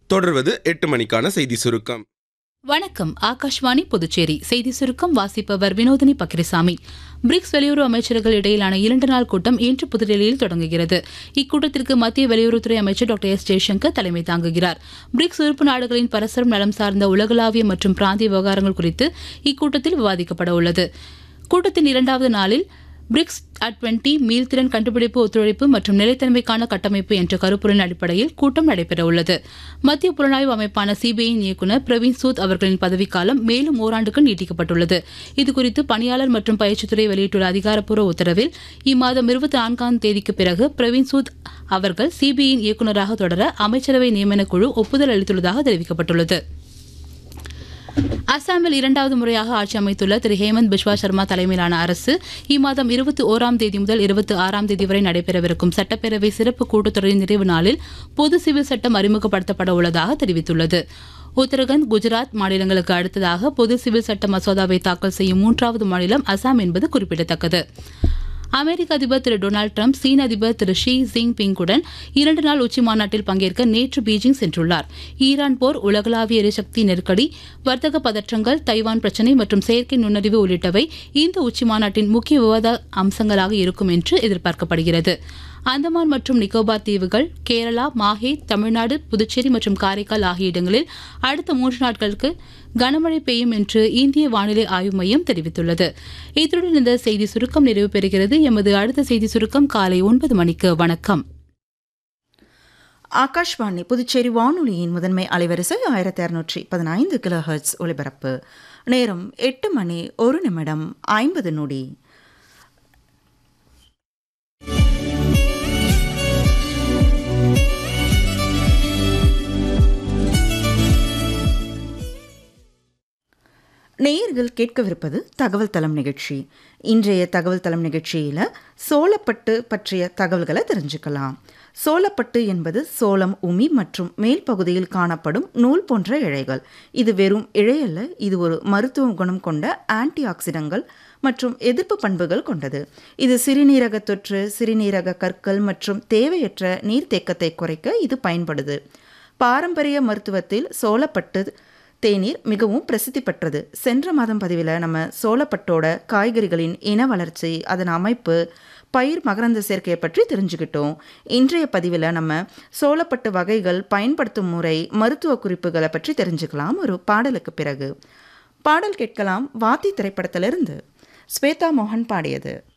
தொடர்வது எட்டு மணிக்கான செய்தி சுருக்கம் வணக்கம் ஆகாஷ்வாணி புதுச்சேரி செய்தி சுருக்கம் வாசிப்பவர் வினோதினி பக்ரிசாமி பிரிக்ஸ் வெளியுறவு அமைச்சர்கள் இடையிலான இரண்டு நாள் கூட்டம் இன்று புதுடெல்லியில் தொடங்குகிறது இக்கூட்டத்திற்கு மத்திய வெளியுறவுத்துறை அமைச்சர் டாக்டர் எஸ் ஜெய்சங்கர் தலைமை தாங்குகிறார் பிரிக்ஸ் உறுப்பு நாடுகளின் பரஸ்பரம் நலம் சார்ந்த உலகளாவிய மற்றும் பிராந்திய விவகாரங்கள் குறித்து இக்கூட்டத்தில் விவாதிக்கப்பட உள்ளது கூட்டத்தின் இரண்டாவது நாளில் பிரிக்ஸ் அட் டுவெண்டி மீள்திறன் கண்டுபிடிப்பு ஒத்துழைப்பு மற்றும் நிலைத்தன்மைக்கான கட்டமைப்பு என்ற கருப்பொருளின் அடிப்படையில் கூட்டம் நடைபெறவுள்ளது மத்திய புலனாய்வு அமைப்பான சிபிஐயின் இயக்குநர் பிரவீன் சூத் அவர்களின் பதவிக்காலம் மேலும் ஓராண்டுக்கு நீட்டிக்கப்பட்டுள்ளது இதுகுறித்து பணியாளர் மற்றும் பயிற்சித்துறை வெளியிட்டுள்ள அதிகாரப்பூர்வ உத்தரவில் இம்மாதம் இருபத்தி நான்காம் தேதிக்கு பிறகு பிரவீன் சூத் அவர்கள் சிபிஐயின் இயக்குநராக தொடர அமைச்சரவை நியமன குழு ஒப்புதல் அளித்துள்ளதாக தெரிவிக்கப்பட்டுள்ளது அசாமில் இரண்டாவது முறையாக ஆட்சி அமைத்துள்ள திரு ஹேமந்த் பிஸ்வா சர்மா தலைமையிலான அரசு இம்மாதம் இருபத்தி ஓராம் தேதி முதல் இருபத்தி ஆறாம் தேதி வரை நடைபெறவிருக்கும் சட்டப்பேரவை சிறப்பு கூட்டத்தொடரின் நிறைவு நாளில் பொது சிவில் சட்டம் அறிமுகப்படுத்தப்பட உள்ளதாக தெரிவித்துள்ளது உத்தரகண்ட் குஜராத் மாநிலங்களுக்கு அடுத்ததாக பொது சிவில் சட்ட மசோதாவை தாக்கல் செய்யும் மூன்றாவது மாநிலம் அசாம் என்பது குறிப்பிடத்தக்கது அமெரிக்க அதிபர் திரு டொனால்டு ட்ரம்ப் சீன அதிபர் திரு ஷி ஜிங் பிங்குடன் இரண்டு நாள் உச்சி மாநாட்டில் பங்கேற்க நேற்று பீஜிங் சென்றுள்ளார் ஈரான் போர் உலகளாவிய எரிசக்தி நெருக்கடி வர்த்தக பதற்றங்கள் தைவான் பிரச்சினை மற்றும் செயற்கை நுண்ணறிவு உள்ளிட்டவை இந்த உச்சி மாநாட்டின் முக்கிய விவாத அம்சங்களாக இருக்கும் என்று எதிர்பார்க்கப்படுகிறது அந்தமான் மற்றும் நிக்கோபார் தீவுகள் கேரளா மாஹே தமிழ்நாடு புதுச்சேரி மற்றும் காரைக்கால் ஆகிய இடங்களில் அடுத்த மூன்று நாட்களுக்கு கனமழை பெய்யும் என்று இந்திய வானிலை ஆய்வு மையம் தெரிவித்துள்ளது இத்துடன் இந்த செய்தி சுருக்கம் நிறைவு பெறுகிறது எமது அடுத்த செய்தி சுருக்கம் காலை ஒன்பது மணிக்கு வணக்கம் ஆகாஷ்வாணி புதுச்சேரி வானொலியின் முதன்மை அலைவரிசை ஆயிரத்தி அறுநூற்றி பதினைந்து கிலோ ஹெர்ட்ஸ் ஒலிபரப்பு நேரம் எட்டு மணி ஒரு நிமிடம் ஐம்பது நொடி நேயர்கள் கேட்கவிருப்பது தகவல் தளம் நிகழ்ச்சி இன்றைய தகவல் தளம் நிகழ்ச்சியில் சோளப்பட்டு பற்றிய தகவல்களை தெரிஞ்சுக்கலாம் சோளப்பட்டு என்பது சோளம் உமி மற்றும் மேல் பகுதியில் காணப்படும் நூல் போன்ற இழைகள் இது வெறும் இழையல்ல இது ஒரு மருத்துவ குணம் கொண்ட ஆன்டி ஆக்சிடங்கள் மற்றும் எதிர்ப்பு பண்புகள் கொண்டது இது சிறுநீரக தொற்று சிறுநீரக கற்கள் மற்றும் தேவையற்ற நீர்த்தேக்கத்தை குறைக்க இது பயன்படுது பாரம்பரிய மருத்துவத்தில் சோளப்பட்டு தேநீர் மிகவும் பிரசித்தி பெற்றது சென்ற மாதம் பதிவில் நம்ம சோளப்பட்டோட காய்கறிகளின் இன வளர்ச்சி அதன் அமைப்பு பயிர் மகரந்த சேர்க்கையை பற்றி தெரிஞ்சுக்கிட்டோம் இன்றைய பதிவில் நம்ம சோளப்பட்டு வகைகள் பயன்படுத்தும் முறை மருத்துவ குறிப்புகளை பற்றி தெரிஞ்சுக்கலாம் ஒரு பாடலுக்கு பிறகு பாடல் கேட்கலாம் வாத்தி திரைப்படத்திலிருந்து ஸ்வேதா மோகன் பாடியது